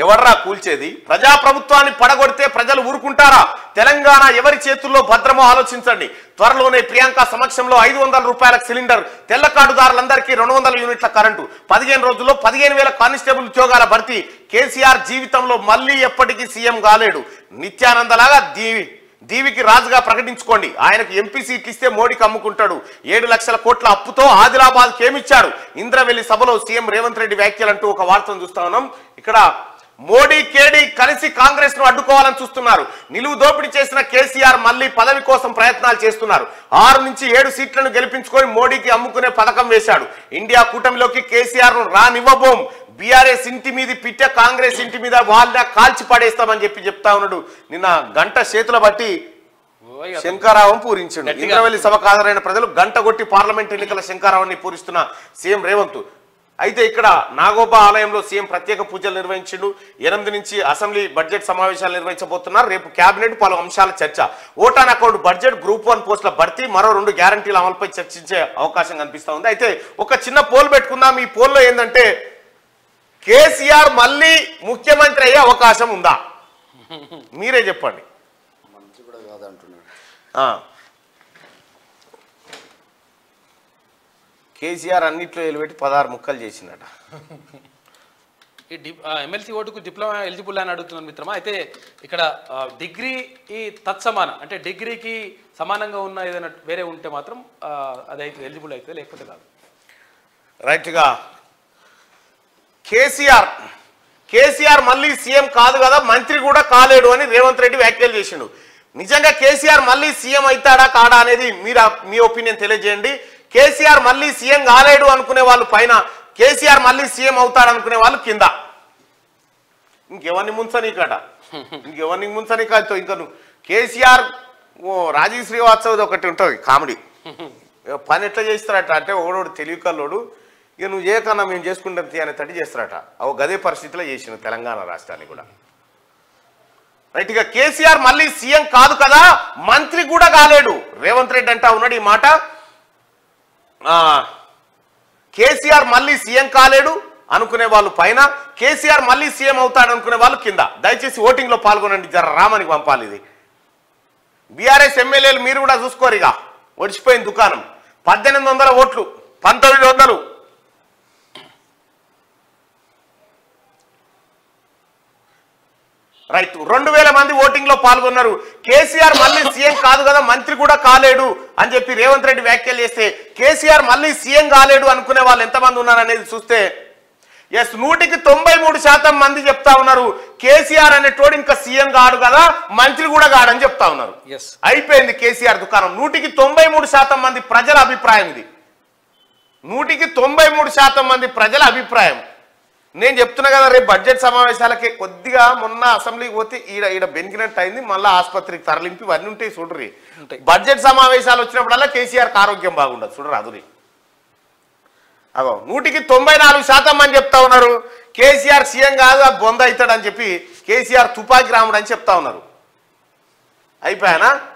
ఎవర్రా కూల్చేది ప్రజాప్రభుత్వాన్ని పడగొడితే ప్రజలు ఊరుకుంటారా తెలంగాణ ఎవరి చేతుల్లో భద్రమో ఆలోచించండి త్వరలోనే ప్రియాంక సమక్షంలో ఐదు వందల రూపాయల సిలిండర్ తెల్ల కార్డుదారులందరికీ రెండు వందల యూనిట్ల కరెంటు పదిహేను రోజుల్లో పదిహేను వేల కానిస్టేబుల్ ఉద్యోగాల భర్తీ కేసీఆర్ జీవితంలో మళ్ళీ ఎప్పటికీ సీఎం కాలేడు నిత్యానందలాగా దీవి దీవికి రాజుగా ప్రకటించుకోండి ఆయనకు ఎంపీ సీట్లు ఇస్తే మోడీకి అమ్ముకుంటాడు ఏడు లక్షల కోట్ల అప్పుతో ఆదిలాబాద్ ఏమిచ్చాడు ఇంద్రవెల్లి సభలో సీఎం రేవంత్ రెడ్డి వ్యాఖ్యలు అంటూ ఒక వార్తను చూస్తా ఉన్నాం ఇక్కడ మోడీ కేడీ కలిసి కాంగ్రెస్ ను అడ్డుకోవాలని చూస్తున్నారు నిలువు దోపిడీ చేసిన కేసీఆర్ మళ్ళీ పదవి కోసం ప్రయత్నాలు చేస్తున్నారు ఆరు నుంచి ఏడు సీట్లను గెలిపించుకొని మోడీకి అమ్ముకునే పథకం వేశాడు ఇండియా కూటమిలోకి కేసీఆర్ ను రానివ్వబోం బీఆర్ఎస్ ఇంటి మీద పిట్ట కాంగ్రెస్ ఇంటి మీద వాళ్ళ కాల్చి పడేస్తామని చెప్పి చెప్తా ఉన్నాడు నిన్న గంట చేతుల బట్టి శంకారావం పూరించిండు గట్టిగా. ఇంద్రవెల్లి సభకు హాజరైన ప్రజలు గంట కొట్టి పార్లమెంట్ ఎన్నికల శంకారావాన్ని పూరిస్తున్న సీఎం రేవంత్ అయితే ఇక్కడ నాగోబా ఆలయంలో సీఎం ప్రత్యేక పూజలు నిర్వహించిండు ఎనిమిది నుంచి అసెంబ్లీ బడ్జెట్ సమావేశాలు నిర్వహించబోతున్నారు రేపు కేబినెట్ పలు అంశాల చర్చ vote on account budget group one పోస్టుల భర్తీ మరో రెండు గ్యారంటీల అమలుపై చర్చించే అవకాశం కనిపిస్తా ఉంది అయితే ఒక చిన్న పోల్ పెట్టుకుందాం ఈ పోల్లో ఏంటంటే కేసీఆర్ మళ్ళీ ముఖ్యమంత్రి అయ్యే అవకాశం ఉందా మీరే చెప్పండి మంచి కూడా కాదంటున్నాడు ఆ. కేసీఆర్ అన్నిట్లో ఎలిపెట్టి పదహారు ముక్కలు చేసిందట ఈ డి ఎమ్మెల్సీ ఓటుకు డిప్లొమా ఎలిజిబుల్ అని అడుగుతున్నాను మిత్రమా అయితే ఇక్కడ ఆ, డిగ్రీ ఈ తత్సమానం అంటే డిగ్రీకి సమానంగా ఉన్న ఏదైనా వేరే ఉంటే మాత్రం ఆ, అది అయితే ఎలిజిబుల్ అవుతుంది లేకపోతే కాదు రైట్గా కేసీఆర్ కేసీఆర్ మళ్ళీ సీఎం కాదు కదా మంత్రి కూడా కాలేడు అని రేవంత్ రెడ్డి వ్యాఖ్యలు చేసిండు నిజంగా కేసీఆర్ మళ్ళీ సీఎం అవుతాడా కాడా అనేది మీరు మీ ఒపీనియన్ తెలియజేయండి కేసీఆర్ మళ్ళీ సీఎం కాలేడు అనుకునే వాళ్ళు పైన కేసీఆర్ మళ్ళీ సీఎం అవుతాడు అనుకునే వాళ్ళు కింద ఇంకెవరిని ముంచనీకట ఇంకెవరిని ముంచనీక ఇంకా నువ్వు కేసీఆర్ ఓ రాజీవ్ శ్రీవాత్సవ్ ఒకటి ఉంటుంది కామెడీ ఇక పని ఎట్లా చేస్తారట అంటే ఒకడోడు తెలివి కల్లోడు ఇక నువ్వు చేయకన్నా మేము చేసుకుంటాం తీ అనే తడి చేస్తారట అవు గదే పరిస్థితిలో చేసిన తెలంగాణ రాష్ట్రాన్ని కూడా రైట్ ఇక కేసీఆర్ మళ్ళీ సీఎం కాదు కదా మంత్రి కూడా కాలేడు రేవంత్ రెడ్డి అంటా ఉన్నాడు ఈ మాట ఆ, కేసీఆర్ మళ్ళీ సీఎం కాలేడు అనుకునే వాళ్ళు పైన కేసీఆర్ మళ్ళీ సీఎం అవుతాడు అనుకునే వాళ్ళు కింద దయచేసి ఓటింగ్ లో పాల్గొనండి జర రామనికి పంపాలి ఇది బీఆర్ఎస్ ఎమ్మెల్యేలు మీరు కూడా చూసుకోరు ఇక ఒడిచిపోయిన దుకాణం పద్దెనిమిది వందల ఓట్లు పంతొమ్మిది వందలు రైట్ రెండు వేల మంది ఓటింగ్ లో పాల్గొన్నారు కేసీఆర్ మళ్ళీ సీఎం కాదు కదా మంత్రి కూడా కాలేడు అని చెప్పి రేవంత్ రెడ్డి వ్యాఖ్యలు చేస్తే కేసీఆర్ మళ్ళీ సీఎం కాలేడు అనుకునే వాళ్ళు ఎంతమంది ఉన్నారు అనేది చూస్తే ఎస్ నూటికి తొంభై మూడు శాతం మంది చెప్తా ఉన్నారు కేసీఆర్ అనేటోడు ఇంకా సీఎం కాడు కదా మంత్రి కూడా కాడని చెప్తా ఉన్నారు Yes. అయిపోయింది కేసీఆర్ దుకాణం నూటికి తొంభై మూడు శాతం మంది ప్రజల అభిప్రాయం ఇది నూటికి తొంభై మూడు శాతం మంది ప్రజల అభిప్రాయం నేను చెప్తున్నా కదా రేపు బడ్జెట్ సమావేశాలకి కొద్దిగా మొన్న అసెంబ్లీకి పోతే ఈడ ఈడ బెనికినట్టు అయింది మళ్ళీ ఆసుపత్రికి తరలింపు ఇవన్నీ ఉంటాయి చూడరి ఉంటాయి. బడ్జెట్ సమావేశాలు వచ్చినప్పుడల్లా కేసీఆర్కి ఆరోగ్యం బాగుండదు చూడరు అదురి అగో నూటికి తొంభై నాలుగు శాతం మంది చెప్తా ఉన్నారు కేసీఆర్ సీఎం కాదు ఆ బొంద అవుతాడని చెప్పి కేసీఆర్ తుపాకి రాముడు అని చెప్తా ఉన్నారు అయిపోయానా